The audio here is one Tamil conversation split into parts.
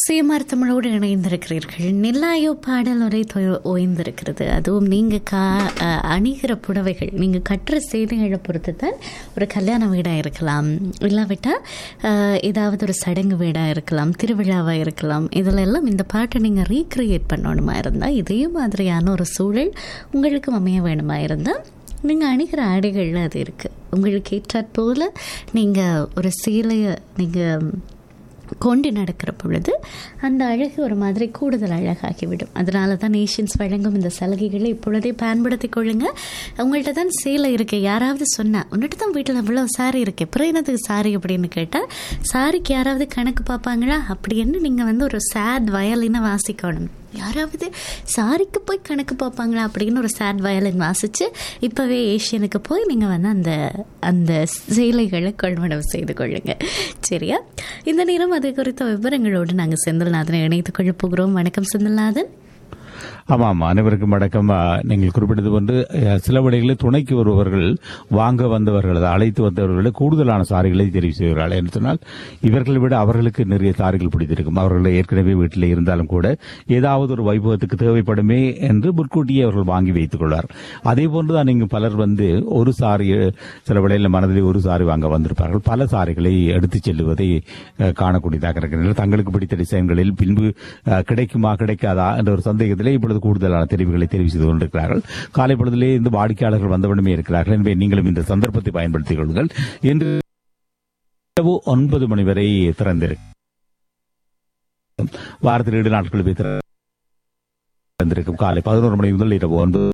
சேமார் தமிழோடு இணைந்திருக்கிறீர்கள் நில்லாயோ பாடல் உரை தொ- ஓய்ந்திருக்கிறது அதுவும் நீங்க கா அஹ், அணிகிற புடவைகள் நீங்க கட்டுற சேலைகளை பொறுத்து தான் ஒரு கல்யாண வீடா இருக்கலாம் இல்லாவிட்டா அஹ், ஏதாவது ஒரு சடங்கு வீடா இருக்கலாம் திருவிழாவா இருக்கலாம் இதுல எல்லாம் இந்த பாட்டை நீங்க ரீக்ரியேட் பண்ணணுமா இருந்தா இதே மாதிரியான ஒரு சூழல் உங்களுக்கும் அமைய வேணுமா இருந்தா நீங்கள் அணிகிற ஆடைகளில் அது இருக்குது உங்களுக்கு ஏற்றாற் போல் நீங்கள் ஒரு சேலையை நீங்கள் கொண்டு நடக்கிற பொழுது அந்த அழகு ஒரு மாதிரி கூடுதல் அழகாகிவிடும் அதனால தான் நேஷன்ஸ் வழங்கும் இந்த சலுகைகளை இப்பொழுதே பயன்படுத்திக் கொள்ளுங்க உங்கள்கிட்ட தான் சேலை இருக்கு யாராவது சொன்னா உன்னிட்ட தான் வீட்டில் இவ்வளோ சாரி இருக்கு அப்புறம் என்னதுக்கு சாரி அப்படின்னு கேட்டால் சாரிக்கு யாராவது கணக்கு பார்ப்பாங்களா அப்படின்னு நீங்கள் வந்து ஒரு சேட் வயலினை வாசிக்கணும் யாராவது சாரிக்கு போய் கணக்கு பார்ப்பாங்களா அப்படின்னு ஒரு சேட் வயலின் வாசிச்சு இப்போவே ஏஷியனுக்கு போய் நீங்கள் வந்து அந்த அந்த சேலைகளை கொள்வனவு செய்து கொள்ளுங்க சரியா இந்த நேரம் அது குறித்த விவரங்களோடு நாங்கள் செந்தில்நாதனை இணைத்துக் கொள்ள போகிறோம் வணக்கம் செந்தில்நாதன் ஆமாம் அனைவருக்கும் வணக்கம் ஆ, நீங்கள் குறிப்பிட்டது போன்று அ, சில வழிகளில் துணைக்கு வருபவர்கள் வாங்க வந்தவர்கள் அதை அழைத்து வந்தவர்களை கூடுதலான சாரிகளை தெரிவு செய்கிறார்கள் என்று சொன்னால் இவர்களை விட அவர்களுக்கு நிறைய சாரிகள் பிடித்திருக்கும் அவர்கள் ஏற்கனவே வீட்டில் இருந்தாலும் கூட ஏதாவது ஒரு வைபவத்துக்கு தேவைப்படுமே என்று முன்கூட்டியே அவர்கள் வாங்கி வைத்துக் கொள்வார் அதே போன்றுதான் இங்கு பலர் வந்து ஒரு சாரி சில வேளையில் மனதிலே ஒரு சாரி வாங்க வந்திருப்பார்கள் பல சாரிகளை எடுத்துச் செல்லுவதை அ, காணக்கூடியதாக இருக்கிறது தங்களுக்கு பிடித்த டிசைன்களில் பின்பு அ, கிடைக்குமா கிடைக்காதா என்ற ஒரு சந்தேகத்திலே இப்பொழுது கூடுதலான தெரிவுகளை தெரிவு செய்து கொண்டிருக்கிறார்கள் காலை பொழுதிலே இந்த வாடிக்கையாளர்கள் வந்தவுடனே இருக்கிறார்கள் எனவே நீங்களும் இந்த சந்தர்ப்பத்தை பயன்படுத்திக் கொள்ளுங்கள் இன்று இரவு ஒன்பது மணி வரை திறந்திருக்கும் வாரத்தில் ஏழு நாட்கள் போய் திறந்திருக்கும் காலை பதினோரு மணி முதல் இரவு ஒன்பது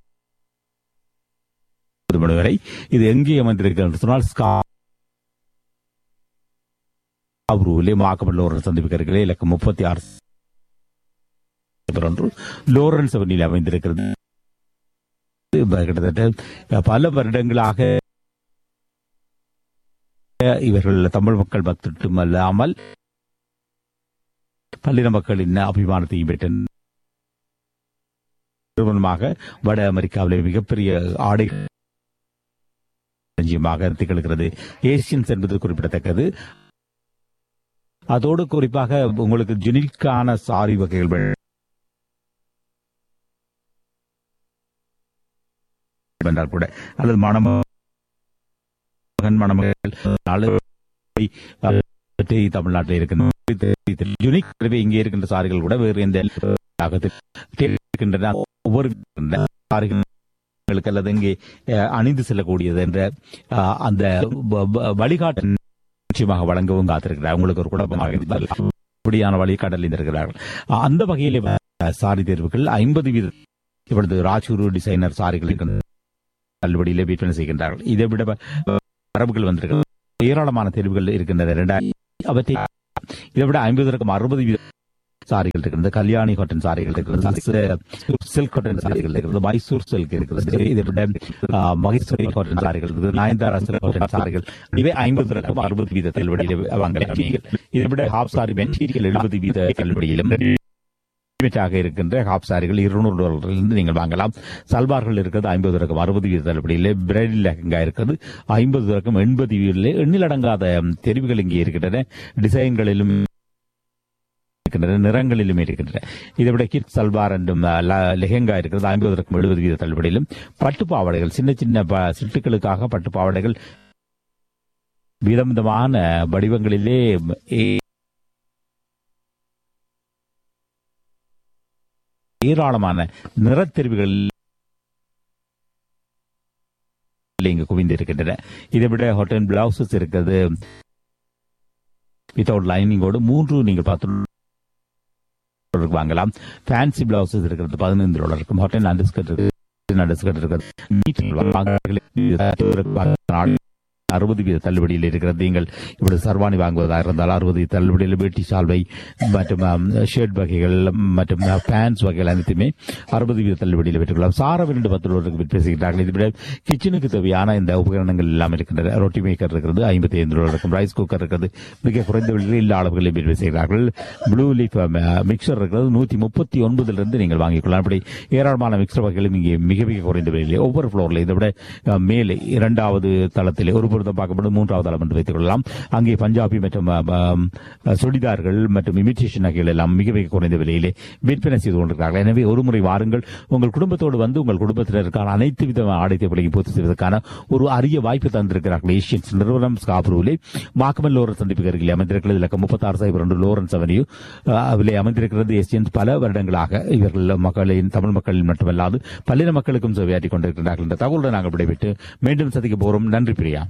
மணி வரை இது எங்கே அமைந்திருக்கிறது என்று சொன்னால் ஸ்காப்ரூவிலே மாக்கப்பட்ட சந்திப்புக்கிறீர்களே இலக்கம் முப்பத்தி ஆறு ஒன்று லோரன்ஸ் அவனில் அமைந்திருக்கிறது இது கிட்டத்தட்ட பல வருடங்களாக இவர்கள் தமிழ் மக்கள் மட்டும் அல்லாமல் பல்லின மக்களின் அபிமானத்தையும் பெற்ற நிறுவனமாக வட அமெரிக்காவிலே மிகப்பெரிய ஆடை களஞ்சியமாக திகழ்கிறது ஏசியன்ஸ் என்பது குறிப்பிடத்தக்கது அதோடு குறிப்பாக உங்களுக்கு ஜுனிக்கான சாரி வகைகள் வே- என்றால் கூட அல்லது மணமகன் மணமகள் நாலு அஹ், தமிழ்நாட்டில் இருக்கின்ற யுனிக் இங்கே இருக்கின்ற சாரிகள் கூட வேறு எந்த ஆகத்தில் இருக்கின்றன ஒவ்வொரு சாரிகளுக்கு அல்லது இங்கே அஹ், அணிந்து செல்லக்கூடியது என்ற அஹ், அந்த வ- வ- வழிகாட்டு நிச்சயமாக வழங்கவும் காத்திருக்கிறார் உங்களுக்கு ஒரு குழப்பமாக இருந்தால் அப்படியான வழிகாட்டலில் இருக்கிறார்கள் அஹ், அந்த வகையிலே அஹ், சாரி தேர்வுகள் ஐம்பது வீத இப்பொழுது ராஜூரு டிசைனர் சாரிகள் இருக்கின்றன. தள்ளுபடியிலே விற்பனை செய்கின்றார்கள் இதை விட ப- மரபுகள் வந்திருக்கிறது ஏராளமான தேர்வுகள் இருக்கின்றன இரண்டாயிரம் அவற்றை இதை விட ஐம்பதற்கும் அறுபது வீத சாரிகள் இருக்கிறது கல்யாணி காட்டன் சாரிகள் இருக்கிறது சில்க் காட்டன் சாரிகள் இருக்கிறது மைசூர் சில்க் இருக்கிறது இதை விட ஆ, மகேஸ்வரி காட்டன் சாரிகள் இருக்குது நயன்தாரா சில்க் காட்டன் சாரிகள் இவை ஐம்பது ரகம் அறுபது வீத தள்ளுபடியில் வாங்கலாம் நீங்கள் இதை விட ஹாப் சாரி மெட்டீரியல் எழுபது வீத தள்ளுபடியிலும் லிமிட்டாக இருக்கின்ற ஹாப் சாரிகள் இருநூறு டாலரிலிருந்து நீங்கள் வாங்கலாம் சல்வார்கள் இருக்கிறது ஐம்பது ரகம் அறுபது வீத தள்ளுபடியிலே பிரைடல் லெஹங்கா இருக்கிறது ஐம்பது ரகம் எண்பது வீதிலே எண்ணிலடங்காத தெரிவுகள் இங்கே இருக்கின்றன டிசைன்களிலும் இருக்கின்றன நிறங்களிலும் இருக்கின்றன இதை விட கிட் சல்வார் என்றும் அஹ், ல- லெஹெங்கா இருக்கிறது ஐம்பது ரகம் எழுபது வீத தள்ளுபடியிலும் பட்டு பாவாடைகள் சின்ன சின்ன ப- சிட்டுக்களுக்காக பட்டு பாவாடைகள் விதம் விதமான வடிவங்களிலே ஏ- ஏராளமான நிறத்தெரிவுகள் இங்கு குவிந்து இருக்கின்றன இதை விட ஹோட்டல் பிளவுசஸ் இருக்கிறது வித்தவுட் லைனிங்கோடு மூன்று நீங்கள் பார்த்து டாலருக்கு வாங்கலாம் ஃபேன்சி பிளவுசஸ் இருக்கிறது பதினைந்து டாலருக்கும் ஹோட்டல் அண்டர்ஸ்கர்ட் இருக்குது அண்டர்ஸ்கர்ட் இருக்கிறது மீட்டர் வாங்க அறுபது வீத தள்ளுபடியில் இருக்கிறது நீங்கள் இப்படி சர்வாணி வாங்குவதாக இருந்தால் அறுபது வீத தள்ளுபடியில் வேட்டி சால்வை மற்றும் ஷர்ட் வகைகள் மற்றும் பேண்ட்ஸ் வகைகள் அனைத்துமே அறுபது வீத தள்ளுபடியில் பெற்றுக்கொள்ளலாம் சாரம் இரண்டு பத்து டாலருக்கு விற்பனை செய்கிறார்கள் இதை விட கிச்சனுக்கு தேவையான இந்த உபகரணங்கள் எல்லாம் இருக்கின்றன ரொட்டி மேக்கர் இருக்கிறது ஐம்பத்தி ஐந்து டாலருக்கும் ரைஸ் குக்கர் இருக்கிறது மிக குறைந்த விலையில் எல்லா அளவுகளிலும் விற்பனை செய்கிறார்கள் ப்ளூ லீஃப் மிக்சர் இருக்கிறது நூற்றி முப்பத்தி ஒன்பதிலிருந்து நீங்கள் வாங்கிக் கொள்ளலாம் அப்படி ஏராளமான மிக்சர் வகைகளும் இங்கே மிக மிக குறைந்த விலையிலே ஒவ்வொரு ஃப்ளோரில் இதை விட அஹ், மேலே இரண்டாவது தளத்திலே ஒரு பொறுத்த பார்க்கப்படும் மூன்றாவது தளம் என்று வைத்துக் கொள்ளலாம் அங்கே பஞ்சாபி மற்றும் அ, அ, சுடிதார்கள் மற்றும் இமிட்டேஷன் நகைகள் எல்லாம் மிக மிக குறைந்த விலையிலே விற்பனை செய்து கொண்டிருக்கிறார்கள் எனவே ஒரு முறை வாருங்கள் உங்கள் குடும்பத்தோடு வந்து உங்கள் குடும்பத்தினருக்கான அனைத்து விதமான ஆடை தேவைகளையும் பூர்த்தி செய்வதற்கான ஒரு அரிய வாய்ப்பு தந்திருக்கிறார்கள் ஏஷியன்ஸ் நிறுவனம் ஸ்காப்ரூவிலே மாக்கமல் லோரன்ஸ் சந்திப்புக்கு அருகில் அமைந்திருக்கிறது இலக்கம் முப்பத்தாறு சைபர் ரெண்டு லோரன்ஸ் அவென்யூ அதிலே அமைந்திருக்கிறது ஏசியன்ஸ் பல வருடங்களாக இவர்கள் மக்களின் தமிழ் மக்களின் மட்டுமல்லாது பல்லின மக்களுக்கும் சேவையாற்றிக் கொண்டிருக்கிறார்கள் என்ற தகவலுடன் நாங்கள் விடைபெற்று மீண்டும் சந்திக்க போகிறோம் நன்றி பிரியா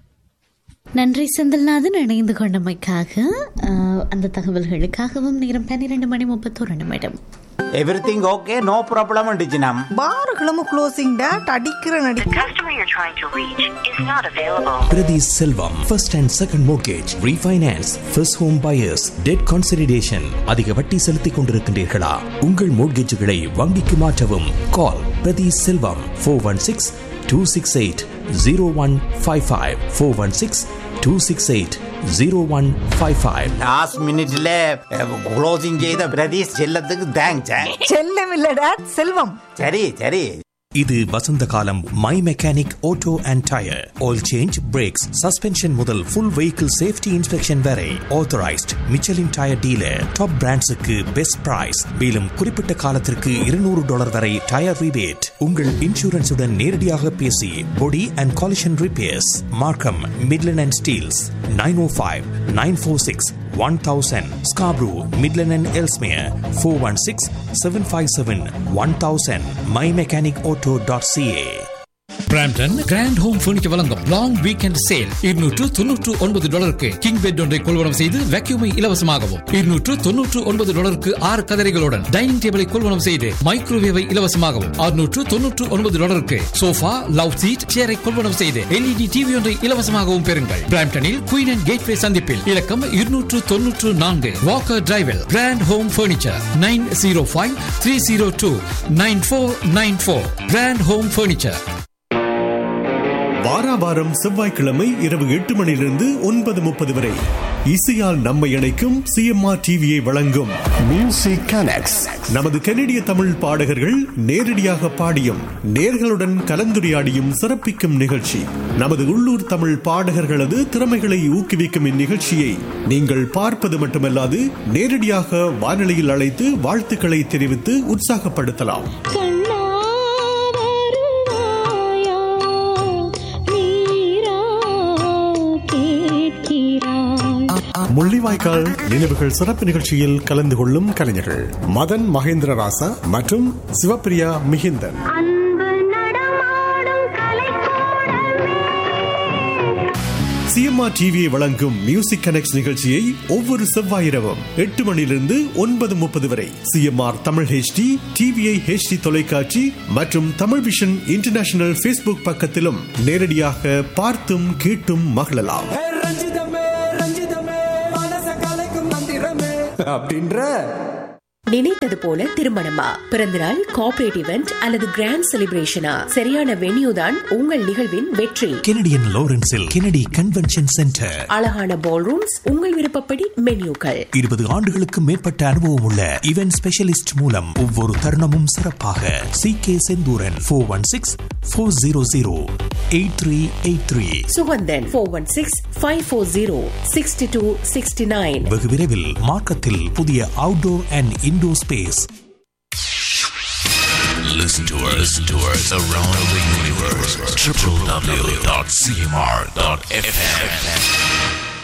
நன்றி செந்தில்நாதன் இணைந்து கொண்டமைக்காக அஹ், அந்த தகவல்களுக்காகவும் நேரம் பன்னிரண்டு மணி முப்பத்தோரு நிமிடம் எவ்ரிதிங் ஓகே நோ ப்ராப்ளம் டிஜினம் பாருகளும் க்ளோசிங் டேட் அடிக்கிற நடி The customer you're trying to reach is not available. Priti Selvam, first and second mortgage, refinance, first home buyers, debt consolidation. அதிக வட்டி செலுத்திக் கொண்டிருக்கின்றீர்களா உங்கள் மோட்கேஜுகளை வங்கிக்கு மாற்றவும் call Prathi Selvam four one six two six eight zero one five five four one six two six eight zero one five five last மினிட்ல க்ளோசிங் செய்த பிரதீஷ் செல்லத்துக்கு தேங்க்ஸ் செல்லம் இல்ல டேட் செல்வம் சரி சரி இது வசந்த காலம் my mechanic auto and tyre oil change brakes suspension முதல் ஃபுல் வெஹிக்கிள் சேஃப்டி இன்ஸ்பெக்ஷன் வரை authorised Michelin tyre dealer top பிராண்ட்ஸுக்கு பெஸ்ட் பிரைஸ் மேலும் குறிப்பிட்ட காலத்திற்கு இருநூறு டாலர் வரை டயர் ரிபேட் உங்கள் இன்சூரன்ஸுடன் நேரடியாக பேசி body and collision repairs Markham Midland and Steeles nine O five nine four six one thousand Scarborough Midland and Ellesmere four one six seven five seven one thousand my mechanic auto dot CA Brampton grand home furniture வழங்கும் லாங் வீக்கெண்ட் சேல் இருநூற்று தொன்னூற்று ஒன்பது டாலருக்கு கிங் பெட் ஒன்றை கொள்வனம் செய்து வேக்யூமை இலவசமாகவும் இருநூற்று தொன்னூற்று ஒன்பது டாலருக்கு ஆறு கதரைகளுடன் டைனிங் டேபிளை கொள்வனம் செய்து மைக்ரோவேவை இலவசமாகவும் அறுநூற்று தொன்னூற்று ஒன்பது டாலருக்கு சோஃபா லவ் சீட் சேரை கொள்வனம் செய்து எல்இடி டிவி ஒன்றை இலவசமாகவும் பெறுங்கள் பிராம்டனில் குயின் அண்ட் கேட்வே சந்திப்பில் இலக்கம் இருநூற்று தொன்னூற்று நான்கு வாக்கர் டிரைவில் grand home furniture nine zero five three zero two nine four nine four grand home furniture வாராவாரம் செவ்வாய்க்கிழமை இரவு எட்டு மணியிலிருந்து ஒன்பது முப்பது வரை இசையால் நம்மை இணைக்கும் சிஎம்ஆர் டிவியை வழங்கும் மியூசிக் கனெக்ட்ஸ் நமது கனடிய தமிழ் பாடகர்கள் நேரடியாக பாடியும் நேர்களுடன் கலந்துரையாடியும் சிறப்பிக்கும் நிகழ்ச்சி நமது உள்ளூர் தமிழ் பாடகர்களது திறமைகளை ஊக்குவிக்கும் இந்நிகழ்ச்சியை நீங்கள் பார்ப்பது மட்டுமல்லாது நேரடியாக வானொலியில் அழைத்து வாழ்த்துக்களை தெரிவித்து உற்சாகப்படுத்தலாம் முள்ளிவாய்க்கால் நினைவுகள் சிறப்பு நிகழ்ச்சியில் கலந்து கொள்ளும் கலைஞர்கள் மதன் மகேந்திர ராசா மற்றும் சிவப்பிரியா மிகிந்தன் சிஎம்ஆர் டிவியை வழங்கும் மியூசிக் கனெக்ட் நிகழ்ச்சியை ஒவ்வொரு செவ்வாய் இரவும் எட்டு மணியிலிருந்து ஒன்பது முப்பது வரை CMR Tamil HD TVI HD தொலைக்காட்சி மற்றும் தமிழ் விஷன் இன்டர்நேஷனல் ஃபேஸ்புக் பக்கத்திலும் நேரடியாக பார்த்தும் கேட்டும் மகிழலாம் நினைத்தது போல திருமணமா பிறந்தநாள் கார்ப்பரேட் இவெண்ட் அல்லது கிராண்ட் செலிப்ரேஷனா சரியான வென்யூ தான் உங்கள் நிகழ்வின் வெற்றி கெனடியன் லாரன்ஸில் கெனடி கன்வென்ஷன் சென்டர் அழகான பால் ரூம்ஸ் உங்கள் விருப்பப்படி மென்யூக்கள் இருபது ஆண்டுகளுக்கு மேற்பட்ட அனுபவம் உள்ள இவென்ட் ஸ்பெஷலிஸ்ட் மூலம் ஒவ்வொரு தருணமும் சிறப்பாக C K Senthuran four one six four zero zero eight three eight three Suganthan four one six five four zero sixty two sixty nine வெகு விரைவில் மார்க்கத்தில் புதிய outdoor and indoor space Listen to us, listen to us around the universe. www.cmr.fm.